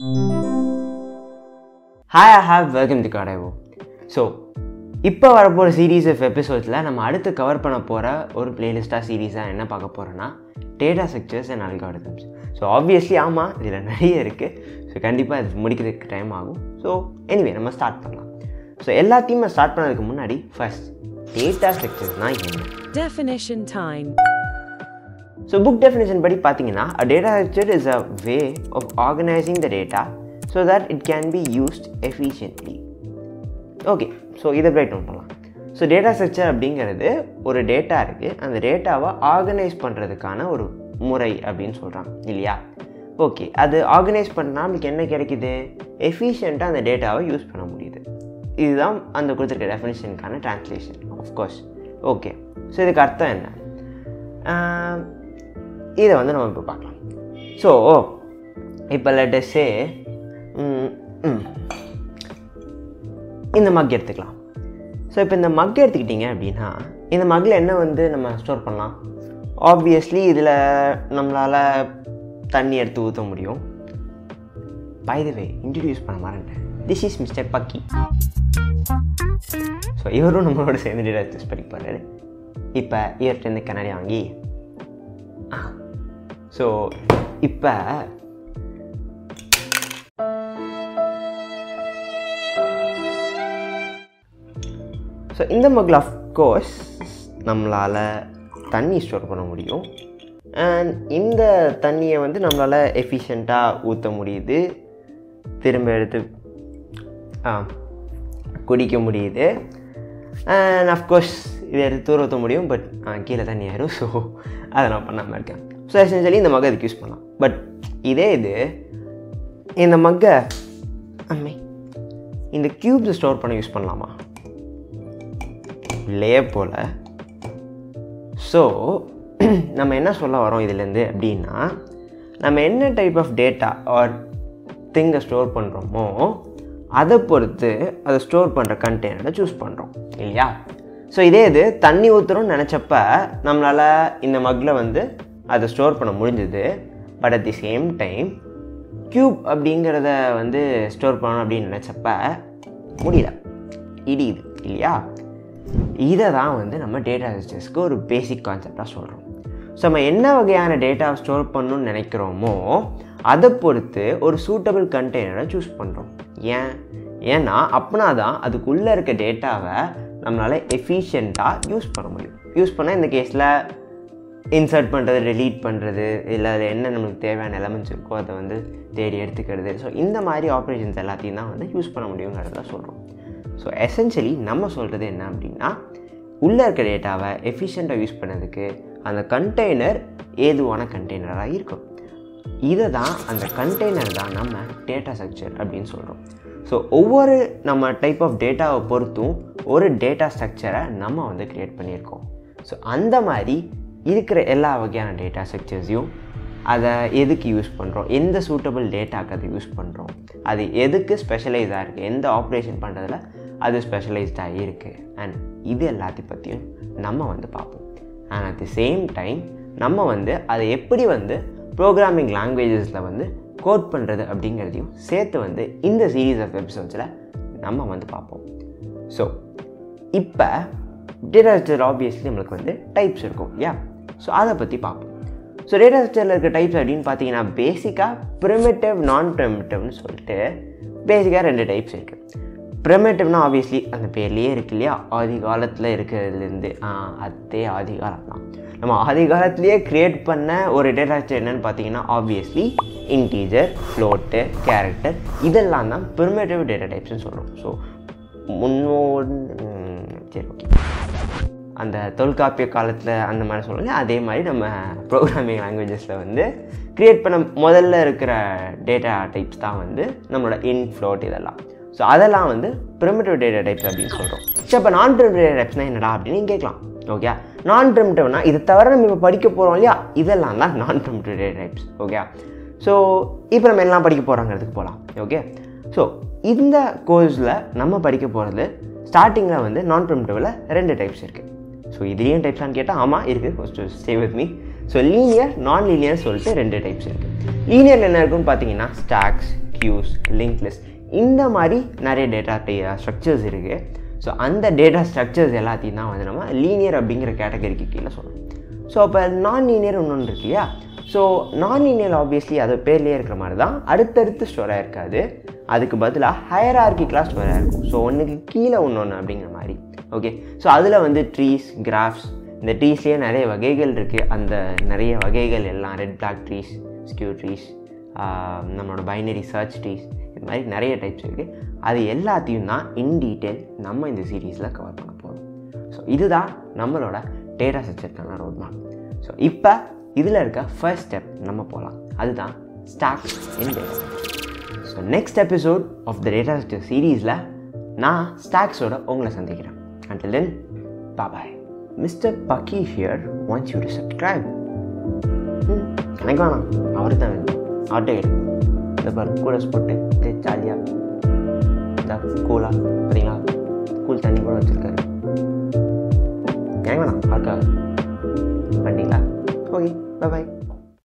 Hi I have welcome the காடைவோ so இப்போ வரப்போகிற சீரீஸ் ஆஃப் எபிசோட்ஸில் நம்ம அடுத்து கவர் பண்ண போகிற ஒரு பிளேலிஸ்ட்டாக சீரீஸாக என்ன பார்க்க போகிறோன்னா data structures and algorithms so obviously ஆமாம் இதில் நிறைய இருக்குது ஸோ கண்டிப்பாக இது முடிக்கிறதுக்கு டைம் ஆகும் ஸோ எனிவே நம்ம ஸ்டார்ட் பண்ணலாம் ஸோ எல்லாத்தையும் ஸ்டார்ட் பண்ணதுக்கு முன்னாடி ஃபர்ஸ்ட் டேட்டா ஸ்ட்ரக்சர்ஸ்னால் என்ன Definition time. So book definition படி பார்த்தீங்கன்னா a data structure is a way of organizing the data so that it can be used efficiently okay so இதை பிரேக் டவுன் பண்ணலாம் ஸோ டேட்டா ஸ்ட்ரக்சர் அப்படிங்கிறது ஒரு data இருக்குது அந்த டேட்டாவை ஆர்கனைஸ் பண்ணுறதுக்கான ஒரு முறை அப்படின்னு சொல்கிறாங்க இல்லையா ஓகே அது ஆர்கனைஸ் பண்ணால் நம்மளுக்கு என்ன கிடைக்குது எஃபிஷியண்ட்டாக அந்த டேட்டாவை யூஸ் பண்ண முடியுது இதுதான் அந்த கொடுத்துருக்க டெஃபினேஷனுக்கான ட்ரான்ஸ்லேஷன் ஆஃப்கோர்ஸ் ஓகே ஸோ இதுக்கு அர்த்தம் என்ன ஆஹ், இதை வந்து நம்ம இப்போ பார்க்கலாம் ஸோ இப்போ லெட்டஸே இந்த மக் எடுத்துக்கலாம் ஸோ இப்போ இந்த மக் எடுத்துக்கிட்டிங்க அப்படின்னா இந்த மக்கில் என்ன வந்து நம்ம ஸ்டோர் பண்ணலாம் ஆப்வியஸ்லி இதில் நம்மளால் தண்ணி எடுத்து ஊற்ற முடியும் பை த வே இன்ட்ரடியூஸ் பண்ண மாட்டேன் this is mister Bucky so இவரும் நம்மளோட சேர்ந்து டேட்டா படிக்க போகிறாரு இப்போ இவர்கிட்ட கண்ணாடி வாங்கி ஸோ இப்போ ஸோ இந்த மக்கில் அஃப்கோர்ஸ் நம்மளால் தண்ணி ஸ்டோர் பண்ண முடியும் அண்ட் இந்த தண்ணியை வந்து நம்மளால் எஃபிஷியண்ட்டாக ஊற்ற முடியுது திரும்ப எடுத்து ஆ குடிக்க முடியுது அண்ட் அஃப்கோர்ஸ் இதை எடுத்து தூர ஊற்ற முடியும் பட் கீழே தண்ணி ஆயிரும் ஸோ அதை நான் பண்ணாமல் இருக்கேன் ஸோ எசென்ஷியலி இந்த மகை அதுக்கு யூஸ் பண்ணலாம் பட் இதே இது இந்த மக்கை அம்மே இந்த க்யூப்ஸ் ஸ்டோர் பண்ண யூஸ் பண்ணலாமா இல்லையே போல் ஸோ நம்ம என்ன சொல்ல வரோம் இதுலேருந்து அப்படின்னா நம்ம என்ன டைப் ஆஃப் டேட்டா ஆர் திங்கை ஸ்டோர் பண்ணுறோமோ அதை பொறுத்து அதை ஸ்டோர் பண்ணுற கண்டெய்னரை சூஸ் பண்ணுறோம் இல்லையா ஸோ இதே இது தண்ணி ஊற்றுறோம்னு நினச்சப்ப நம்மளால் இந்த மக்கில் வந்து அதை ஸ்டோர் பண்ண முடிஞ்சுது but at the same time cube அப்படிங்கிறத வந்து ஸ்டோர் பண்ணணும் அப்படின்னு நினச்சப்ப முடியல இடியுது இல்லையா இதை தான் வந்து நம்ம டேட்டா சிஸ்டம்ஸ்க்கு ஒரு பேசிக் கான்செப்டாக சொல்கிறோம் ஸோ நம்ம என்ன வகையான டேட்டாவை ஸ்டோர் பண்ணணும்னு நினைக்கிறோமோ அதை பொறுத்து ஒரு சூட்டபிள் கண்டெய்னரை சூஸ் பண்ணுறோம் ஏன் ஏன்னா அப்படின்னா தான் அதுக்குள்ளே இருக்க டேட்டாவை நம்மளால் எஃபிஷியண்ட்டாக யூஸ் பண்ண முடியும் யூஸ் பண்ணால் இந்த கேஸில் இன்சர்ட் பண்ணுறது delete பண்ணுறது இல்லை அது என்ன நம்மளுக்கு தேவையான எலமெண்ட்ஸ் இருக்கோ அதை வந்து தேடி எடுத்துக்கிறது ஸோ இந்த மாதிரி ஆப்ரேஷன்ஸ் எல்லாத்தையும் தான் வந்து யூஸ் பண்ண முடியுங்கிறத சொல்கிறோம் ஸோ எசென்ஷியலி நம்ம சொல்கிறது என்ன அப்படின்னா உள்ளே இருக்க டேட்டாவை எஃபிஷியண்ட்டாக யூஸ் பண்ணதுக்கு அந்த கண்டெய்னர் ஏதுவான கண்டெய்னராக இருக்கும் இதை தான் அந்த கண்டெய்னர் தான் நம்ம டேட்டா ஸ்ட்ரக்சர் அப்படின்னு சொல்கிறோம் ஸோ ஒவ்வொரு நம்ம டைப் ஆஃப் டேட்டாவை பொறுத்தும் ஒரு டேட்டா ஸ்ட்ரக்சரை நம்ம வந்து க்ரியேட் பண்ணியிருக்கோம் ஸோ அந்த மாதிரி இருக்கிற எல்லா வகையான டேட்டா ஸ்ட்ரக்சர்ஸையும் அதை எதுக்கு யூஸ் பண்ணுறோம் எந்த சூட்டபிள் டேட்டாக்கு அதை யூஸ் பண்ணுறோம் அது எதுக்கு ஸ்பெஷலைஸாக இருக்குது எந்த ஆப்ரேஷன் பண்ணுறதுல அது ஸ்பெஷலைஸ்டாக இருக்குது அண்ட் இது எல்லாத்தையும் பற்றியும் நம்ம வந்து பார்ப்போம் and at the same time நம்ம வந்து அதை எப்படி வந்து ப்ரோக்ராமிங் லாங்குவேஜஸில் வந்து கோட் பண்ணுறது அப்படிங்கிறதையும் சேர்த்து வந்து இந்த சீரீஸ் ஆஃப் எபிசோட்ஸில் நம்ம வந்து பார்ப்போம் ஸோ இப்போ டேட்டா ஸ்ட்ரக்சர் ஆப்வியஸ்லி நம்மளுக்கு வந்து டைப்ஸ் இருக்கும் இல்லையா ஸோ அதை பற்றி பார்ப்போம் ஸோ டேட்டா ஸ்ட்ரக்சரில் இருக்க டைப்ஸ் அப்படின்னு பார்த்தீங்கன்னா பேசிக்காக ப்ரிமிட்டிவ் நான் ப்ரிமிட்டிவ்னு சொல்லிட்டு பேசிக்காக ரெண்டு டைப்ஸ் இருக்குது ப்ரிமேட்டிவ்னா ஆப்வியஸ்லி அந்த பேர்லேயே இருக்கு இல்லையா ஆதி காலத்தில் இருக்கிறதுலேருந்து அதே ஆதி காலம் தான் நம்ம ஆதி காலத்துலேயே க்ரியேட் பண்ண ஒரு டேட்டா ஸ்ட்ரக்சர் என்னன்னு பார்த்தீங்கன்னா ஆப்வியஸ்லி இன்டீஜர் ஃப்ளோட்டு கேரக்டர் இதெல்லாம் தான் ப்ரிமேட்டிவ் டேட்டா டைப்ஸ்னு சொல்கிறோம் ஸோ முன்னோடு ம், சரி ஓகே அந்த தொல்காப்பிய காலத்தில் அந்த மாதிரி சொல்லலாம் அதே மாதிரி நம்ம ப்ரோக்ராமிங் லாங்குவேஜஸில் வந்து க்ரியேட் பண்ண முதல்ல இருக்கிற டேட்டா டைப்ஸ் தான் வந்து நம்மளோட இன் ஃப்ளோட் இதெல்லாம் ஸோ அதெல்லாம் வந்து ப்ரிமிட்டிவ் டேட்டா டைப்ஸ் அப்படின்னு சொல்கிறோம் ஸோ இப்போ நான் ப்ரிமிட்டிவ் டேட்டா டைப்ஸ்னால் என்னடா அப்படின்னு நீங்க கேட்கலாம் ஓகே நான் ப்ரிமிட்டிவ்னா இது தவிர நம்ம இப்போ படிக்க போகிறோம் இல்லையா இதெல்லாம் தான் நான் primitive data types okay so இப்போ நம்ம எல்லாம் படிக்க போகிறோங்கிறதுக்கு போகலாம் ஓகே ஸோ இந்த கோர்ஸில் நம்ம படிக்க போகிறது ஸ்டார்டிங்கில் வந்து நான் ப்ரிமிட்டிவில் ரெண்டு டைப்ஸ் இருக்குது ஸோ இதுலேயும் டைப்ஸான்னு கேட்டால் ஆமாம் இருக்குது first stay with me so linear நான் லீனியர் சொல்லிட்டு ரெண்டு டைப்ஸ் இருக்குது லீனியரில் என்ன இருக்குன்னு பார்த்தீங்கன்னா ஸ்டாக்ஸ் கியூஸ் லிங்க் லிஸ்ட் இந்த மாதிரி நிறைய டேட்டா ஸ்ட்ரக்சர்ஸ் இருக்குது ஸோ அந்த டேட்டா ஸ்ட்ரக்சர்ஸ் எல்லாத்தையும் தான் வந்து நம்ம லீனியர் அப்படிங்கிற கேட்டகரிக்கு கீழே சொல்லணும் ஸோ அப்போ நான் லீனியர் இன்னொன்று இருக்கு இல்லையா ஸோ நான் லீனியர் ஆப்வியஸ்லி அது பேர்லேயே இருக்கிற மாதிரி தான் அடுத்தடுத்து ஸ்டோராக இருக்காது அதுக்கு பதிலாக ஹையரார்கிக்கலாக ஸ்டோராக இருக்கும் ஸோ ஒன்றுக்கு கீழே ஒன்று ஒன்று அப்படிங்கிற மாதிரி ஓகே ஸோ அதில் வந்து ட்ரீஸ் கிராஃப்ஸ் இந்த ட்ரீஸ்லேயே நிறைய வகைகள் இருக்குது அந்த நிறைய வகைகள் எல்லாம் red black trees skew trees நம்மளோட பைனரி சர்ச் ட்ரீஸ் இது மாதிரி நிறைய டைப்ஸ் இருக்குது அது எல்லாத்தையும் தான் இன் டீட்டெயில் நம்ம இந்த சீரீஸில் கவர் பண்ண போகிறோம் ஸோ இதுதான் நம்மளோட டேட்டா ஸ்ட்ரக்சருக்கான ரோட் மேப் ஸோ இப்போ இதில் இருக்க ஃபர்ஸ்ட் ஸ்டெப் நம்ம போகலாம் அதுதான் stack in data so next episode of the data structure சீரீஸில் நான் ஸ்டாக்ஸோட உங்களை சந்திக்கிறேன் until then bye bye mister Bucky here wants you to subscribe எனக்கு வேணாம் அவரு தான் வேணும் அவர்கிட்ட கேட்டு இந்த பாரு கூலர்ஸ் போட்டு ஜாலியாக கூலாக பார்த்தீங்களா கூல் தண்ணி கூட வச்சுருக்காரு எனக்கு வேணாம் அவருக்காக பண்ணிங்களா ஓகே பாய்